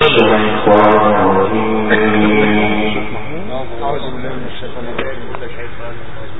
الشيطان الرجيم أعوذ بالله من الشيطان الرجيم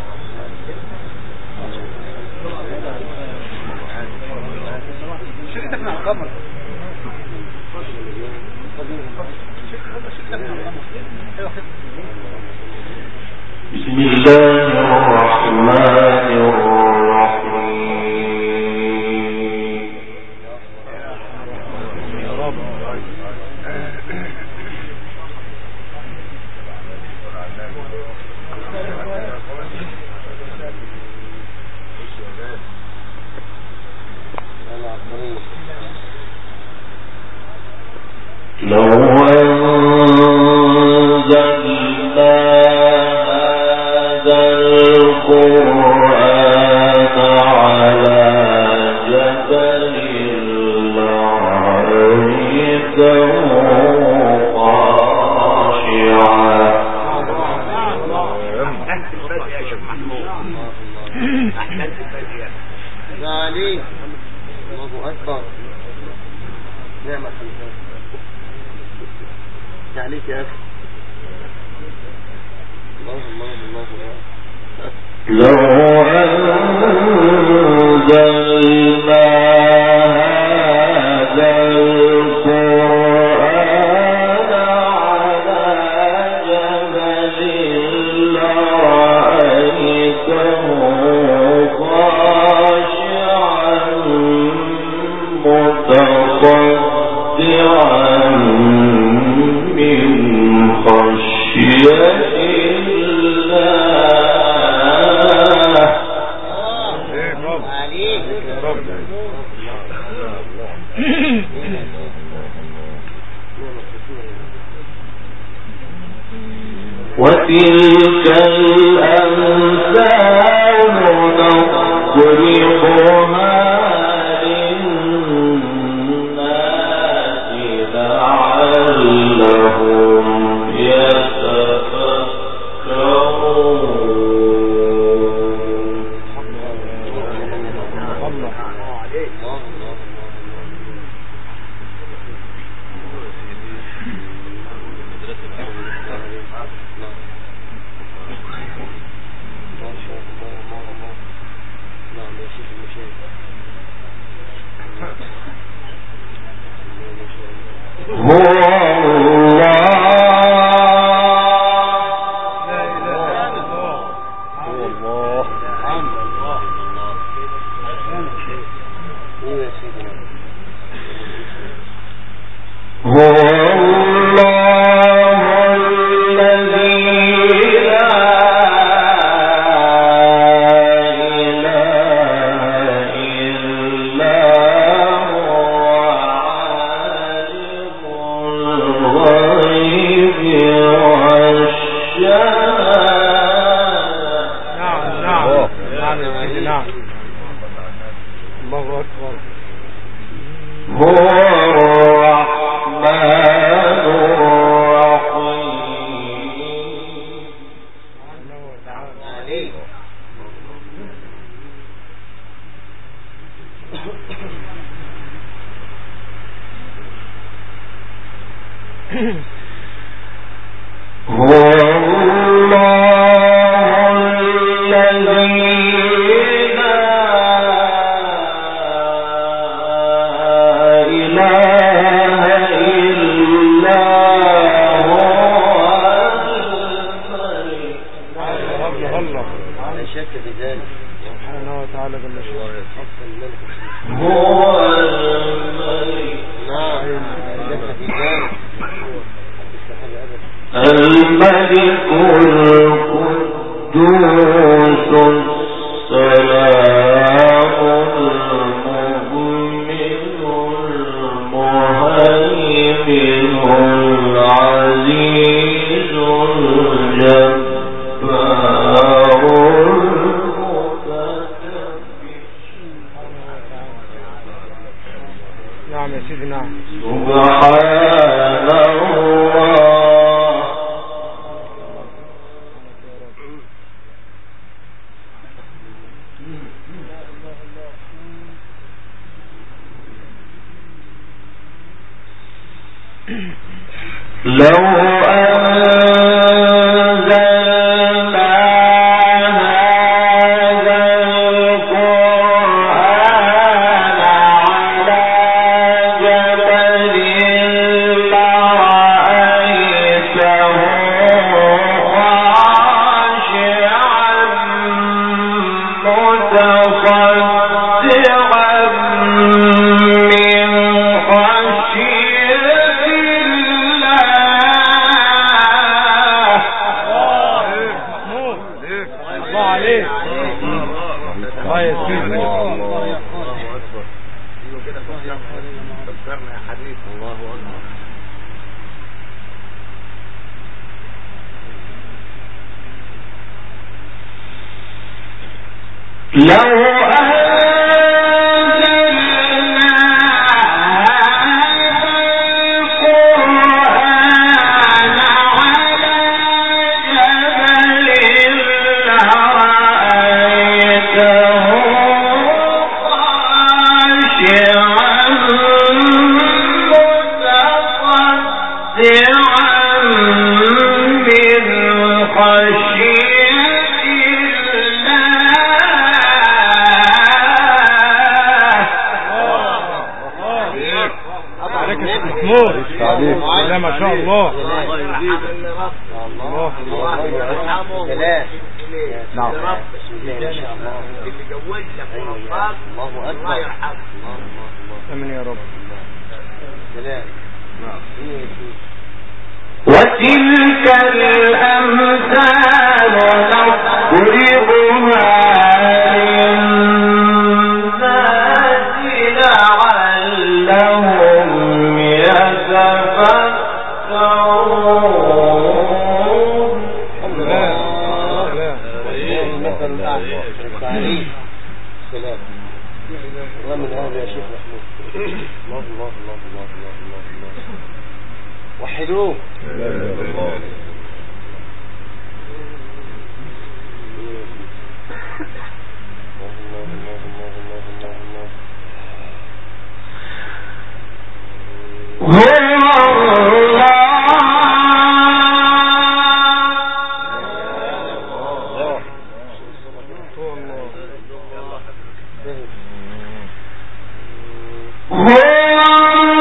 شريتك مع القمر بسم الله الرحمن الرحيم يا رب لو أنزلنا هذا القرآن على جبل لرأيته خاشعا أحسنت البدء يا شيخ محمود أحسنت البدء يا عليك الله أكبر نعمة الله عليك يا أخي الله الله الله الله لو أنزلنا هذا القرآن على جبل لرأيته خاشعا متصدعا من خشية الله عليك يا رب وتلك الأمثال نضربها للناس لعلهم يتفكرون الله الله ما شاء الله ما الله نعم يا شيخ المشاهد ما شاء الله هو الله لا إله إلا الله هو الله الله الله ايه يا سيدنا هو الله الذي لا إله إلا هو عالم الغيب والشهادة نعم نعم نعم يا سيدي نعم الله أكبر هو الرحمن الرحيم عليك هو الله الذي لا إله إلا هو الملك الله الله لا شك في ذلك سبحانه وتعالى جل شأنه حق الملك هو الملك نعم لا شك في ذلك استحب أبدا الملك القدوس السلام المؤمن المهيمن العزيز الجبار المتكبر نعم يا سيدي نعم سبحان الله لو أنزلنا هذا القرآن على جبل لرأيته خاشعا متصدعا من خشية الله الله عليك الله يسلمك فكرنا يا حبيبي الله اكبر لو من خشية عليك يا شيخ محمود لا ما شاء الله الله يرحمه الله الله يرحمه سلام نعم ما شاء الله اللي جوز لك ورباك الله أكبر. الله يرحمه امين يا رب سلام وتلك الأمثال نضربها للناس لعلهم يتفكرون سلام سلام تعريف سلام ومن هذا يا شيخ محمود الله الله الله الله الله الله الله وحدوه الله الله الله الله الله الله هو الله هو الله هو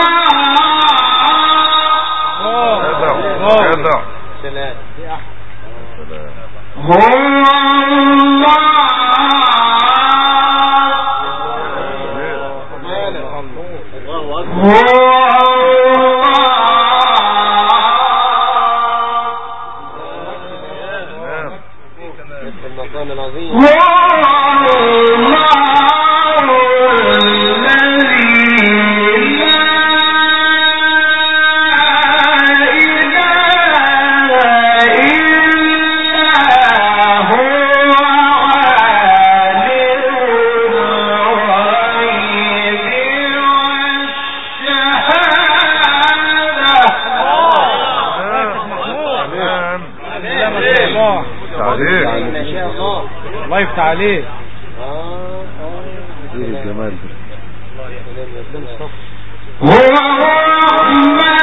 الله الله سلام هو الله اكبر هو في المقام العظيم هو لا ما شاء الله يعني ما شاء الله الله يفتح عليك اه اه الجمال هو الرحمن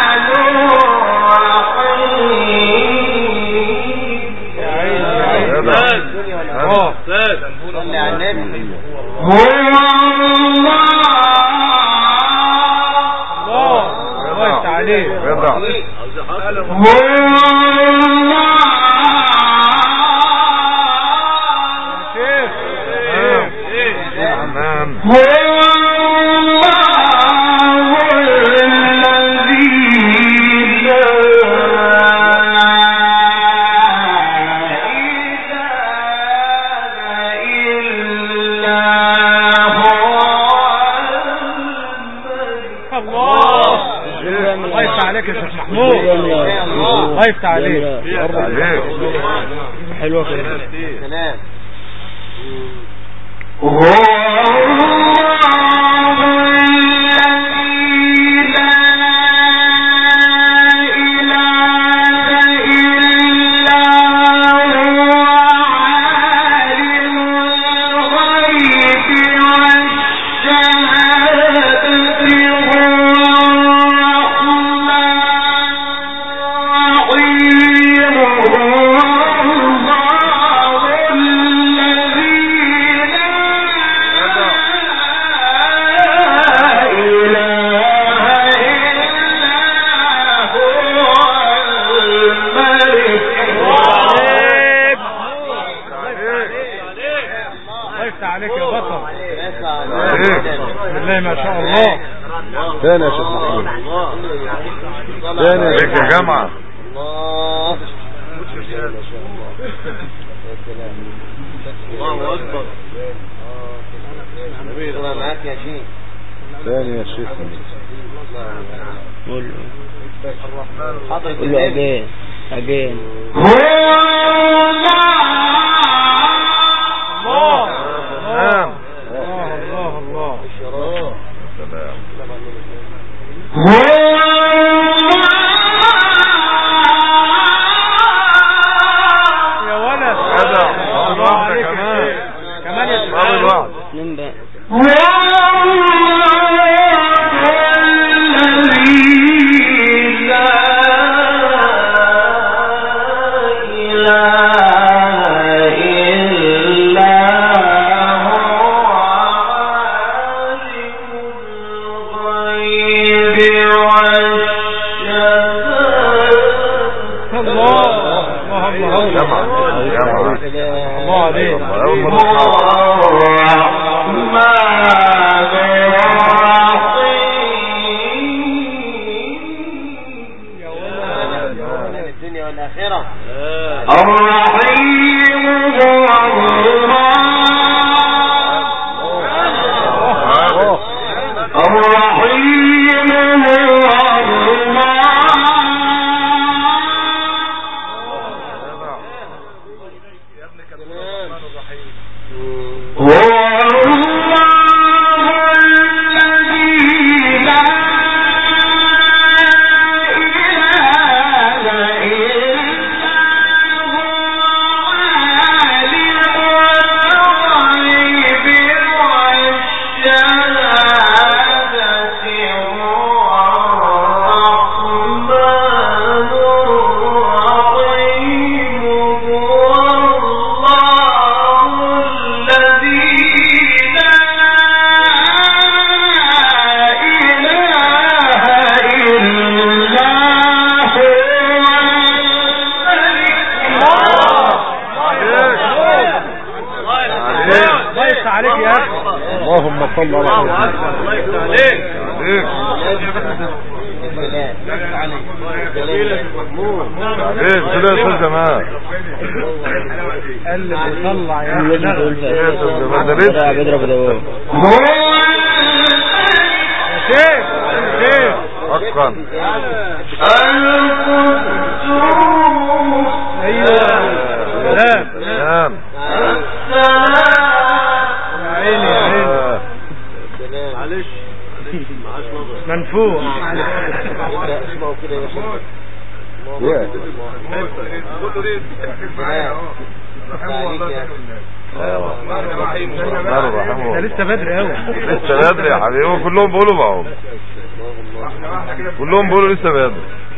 الرحيم يا عيني يا عيني الله صلي على النبي هو الله الله الله يفتح عليك هو الله شيخ هو الله الذي لا إله إلا هو الملك الله الله يفتح عليك يا شيخ محمود الله يفتح عليك حلوة كده سلام هو الله الذي لا إله إلا هو عالم الغيب والشهادة هو الرحمن ثاني يا شيخ محمود الله ثاني يا عليك شيخ يا جماعة الله ما شاء الله يا سلام الله أكبر الله معاك يا شيخ ثاني يا شيخ قول حضرة قول له النبي again again نعم الله الله الشراب سلام يا ولد هذا الله الله عليك يا كمان شيخ. كمان يا باب شيخ الوعد اتنين بقى الله الله الله جمعة جمعة الله عليك الله أول مرة أسمعها. الدنيا والآخرة الرحيم هو الله الرحيم هو الله هو الله الذي لا إله إلا هو عالم الغيب والشهادة هو الرحمن الرحيم هو الله الذي لا إله إلا هو الله يفتح عليك يا اخي اللهم صل على سيدنا عليك عليك كده يا أستاذ جمال قلب وطلع يا لازم تقول اخي يا أستاذ جمال ده ده لسه بيضرب ده شيخ شيخ حقا ايوه سلام نعم يا عيني يا عيني آه. معلش معاش نظر منفوع اسمعوا كده يا شيخ يا عليك يا آه. الرحمن الرحيم ده لسه بدري قوي لسه بدري يا حبيبي هو كلهم بيقولوا معهم كلهم بيقولوا لسه بدري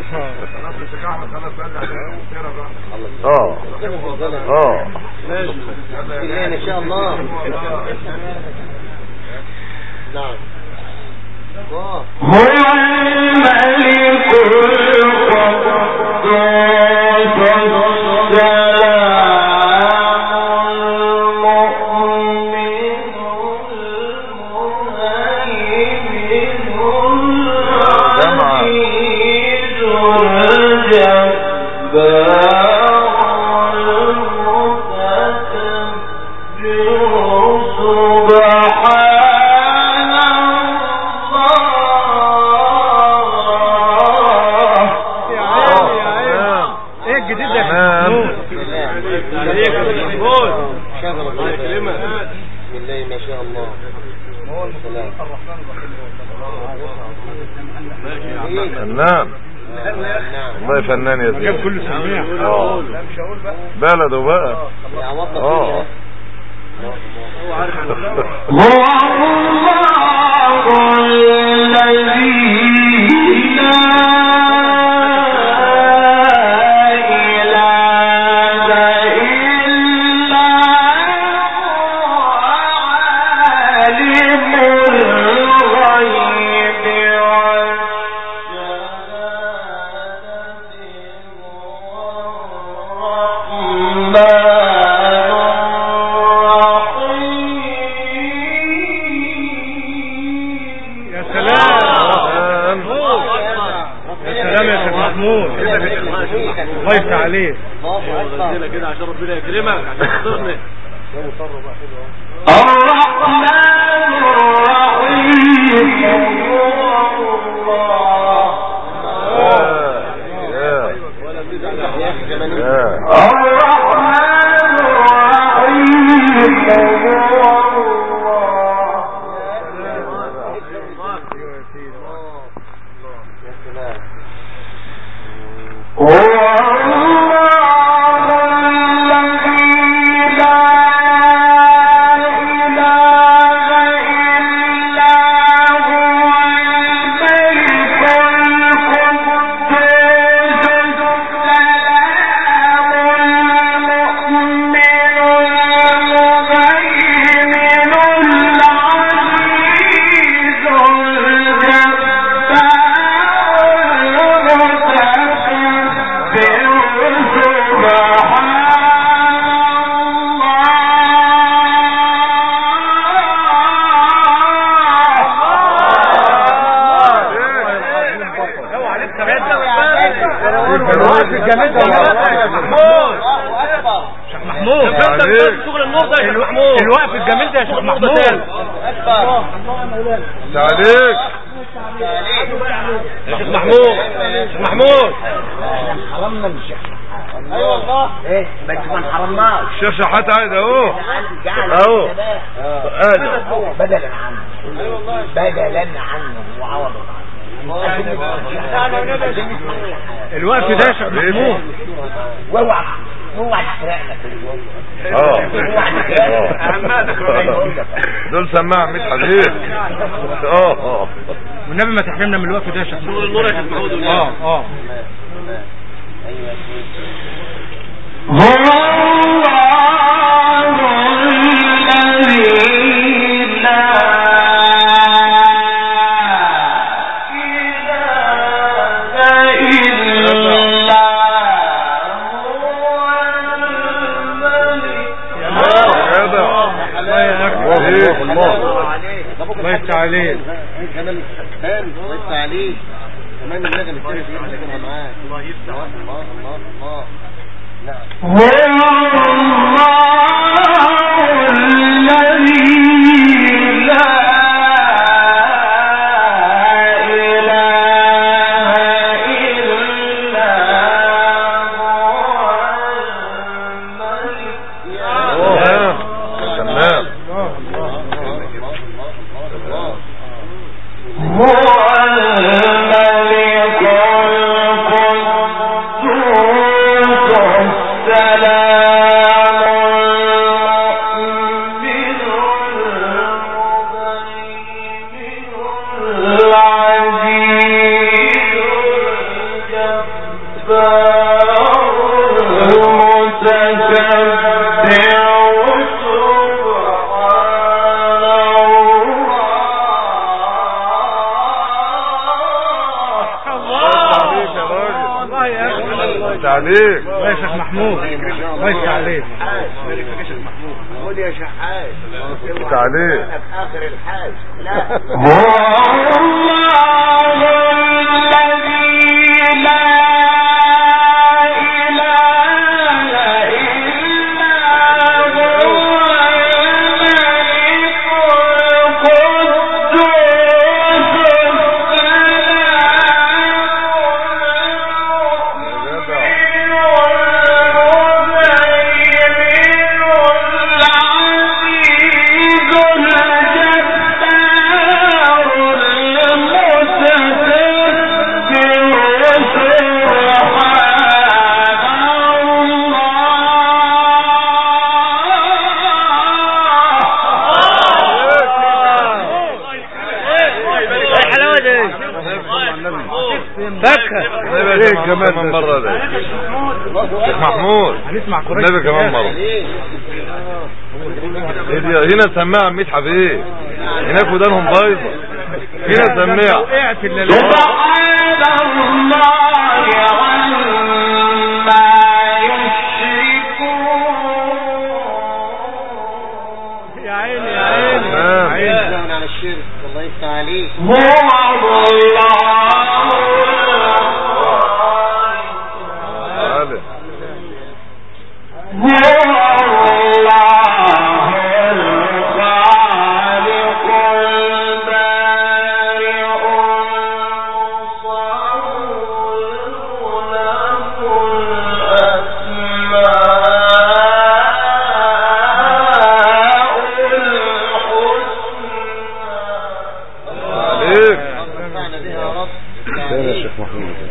اه اه بسم الله ان شاء الله نعم الله هو الملك القدوس السلام المؤمن جمعة. العزيز الجبار المتكبر سبحان الله يا عيني يا عيني ايه الجديد ده يا نعم. محمود عليك يا محمود شغل الله يكرمك بسم الله ما شاء الله سلام فنان نعم والله فنان يا جاب زين كله سميع اه بلده بقى يا وطن اه هو الله الذي لا إله إلا هو عالم الغيب والشهادة يا سلام سلام يا شيخ محمود الله يفتح عليك الله اكبر كده عشان ربنا يكرمك عشان خاطرنا الرحمن الرحيم يا يا اخي زمان يا الرحمن الرحيم يا سلام هو الله الذي لا إله إلا هو الملك القدوس السلام المؤمن المهيمن العزيز الجبار المتكبر اوعى لسه بعدة الوقت الجميل ده محمود شيخ محمود عليك. شغل النور ده يا شيخ محمود الوقف الجميل ده يا شيخ محمود اكبر تعليق يا شيخ محمود شيخ محمود اي والله بس ما حرمناش الشيخ شحات عايز اهو جعل اهو الشباب ادم بدلا عنه بدلا عنه وعوضا عنه عشان نسمع الشحات. الوقف ده يا شيخ محمود واوعى اوعى تحرقنا في اليوم اه دول سماع ميت حبيب اه والنبي ما تحرمنا من الوقف ده يا شيخ شغل محمود النور يا شيخ محمود اه اه ايوه يا سيدي هو الله الذي لا إله إلا هو الملك الله يا أكبر. الله الله عليك الله يفتح عليك كمان الحسان الله يفتح عليك كمان النغم الثاني دي اللي معاك الله يفتح الله الله الله نعم هو الله الذي لا إله إلا هو الملك تمام تمام هو الملك القدوس السلام المؤمن المهيمن العزيز الجبار المتكبر تعليق يا راجل الله يا أكبر. تعليق الله يا شيخ محمود الله يفتح عليك خد يا شحات تعليق في اخر الحاج لا هو الله الذي لا إله إلا هو الملك القدوس الحلاوة دي فكر النبي ايه كمان مرة ده شيخ محمود هنسمع قريش النبي كمان مرة إيه دي؟ هنا سماعة ميت حبيب هناك ودانهم بايظة هنا سماعة وقعت اللي سبحان الله عما يشركون يا عيني يا عيني تمام. يا عيني يستهون على الشرك الله يفتح عليك هو الله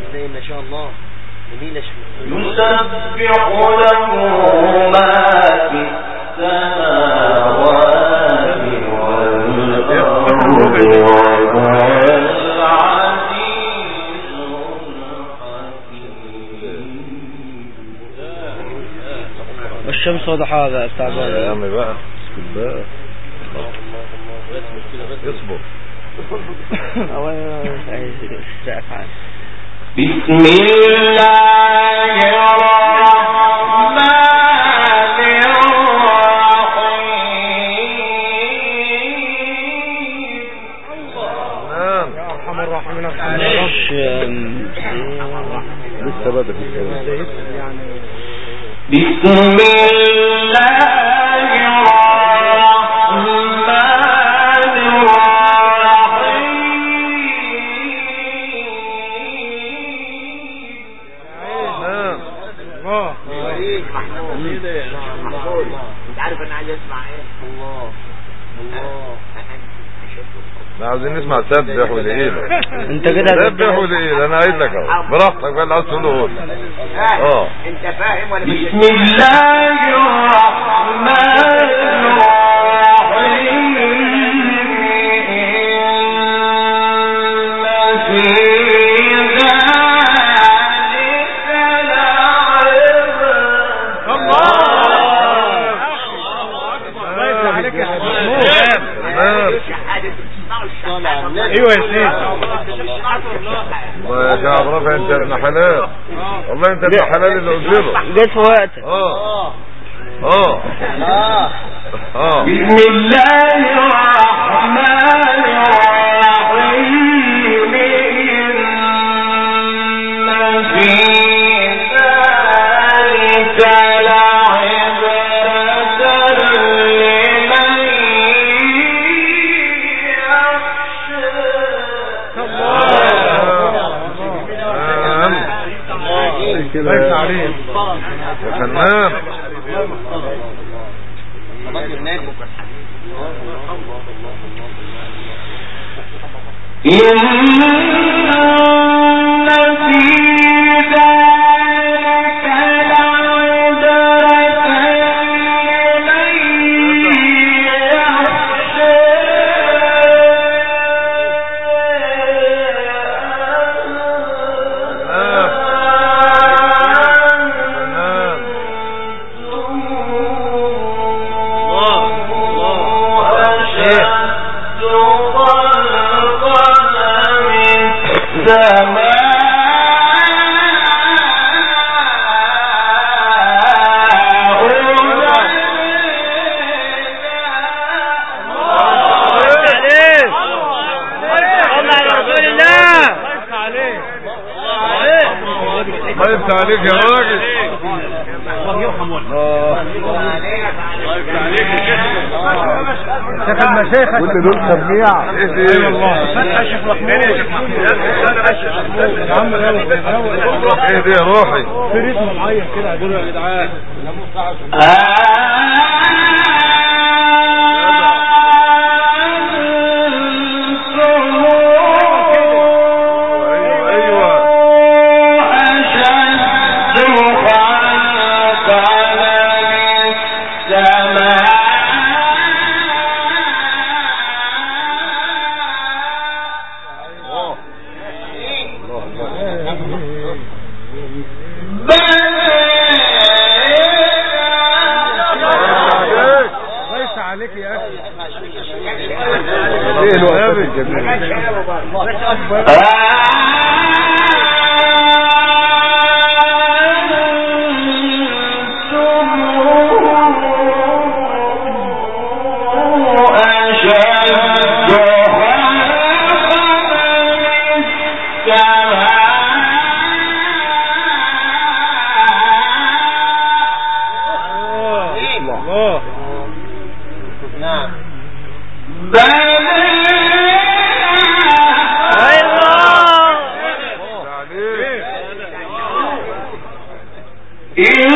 زي ما شاء الله جميلة يا شيخ يسبح له ما في السماوات والأرض وهو العزيز الحكيم والشمس وضحاها بقى بتاع يا بقى. عم بقى اسكت بقى اصبر أولا سقف عالي. بسم الله الرحمن الرحيم نعم ارحم الراحمين الشمس لسه بدأ في الكلام بسم الله الرحمن الرحيم نعم الله انت عارف انا عايز اسمع ايه الله الله احنا عاوزين نسمع سبح وليلة انت كده سبح وليلة انا قايل لك اهو براحتك بقى اللي عاوز تقوله قول اه انت فاهم ولا مش بسم الله الرحمن الرحيم إن في ذلك لعبرة الله يفتح عليك يا حبيبي تمام شهادة بتسمعوا صلى على النبي ايوه يا سيدي والله يا شعب رافع انت ابن حلال والله انت ابن حلال اللي قلت له جيت في وقتك اه اه اه اه بسم الله الرحمن الرحيم إن في ذلك لعبرة لمن نعم كده ليس عليه يا فنان صلاة النبي إن في ذلك لعبرة لمن فنان أشد خلقا من عليه صلى على رسول الله عليه الله يفتح عليك يا راجل شيخ المشايخ كل دول ترجيع ايه دي اي والله فتح الشيخ محمود يا عم روق ايه دي يا روحي في رتم معين كده قولوا يا جدعان ايوه ايوه ليس عليك يا اخي ايه الوقفات الجميلة الله نعم عليك إن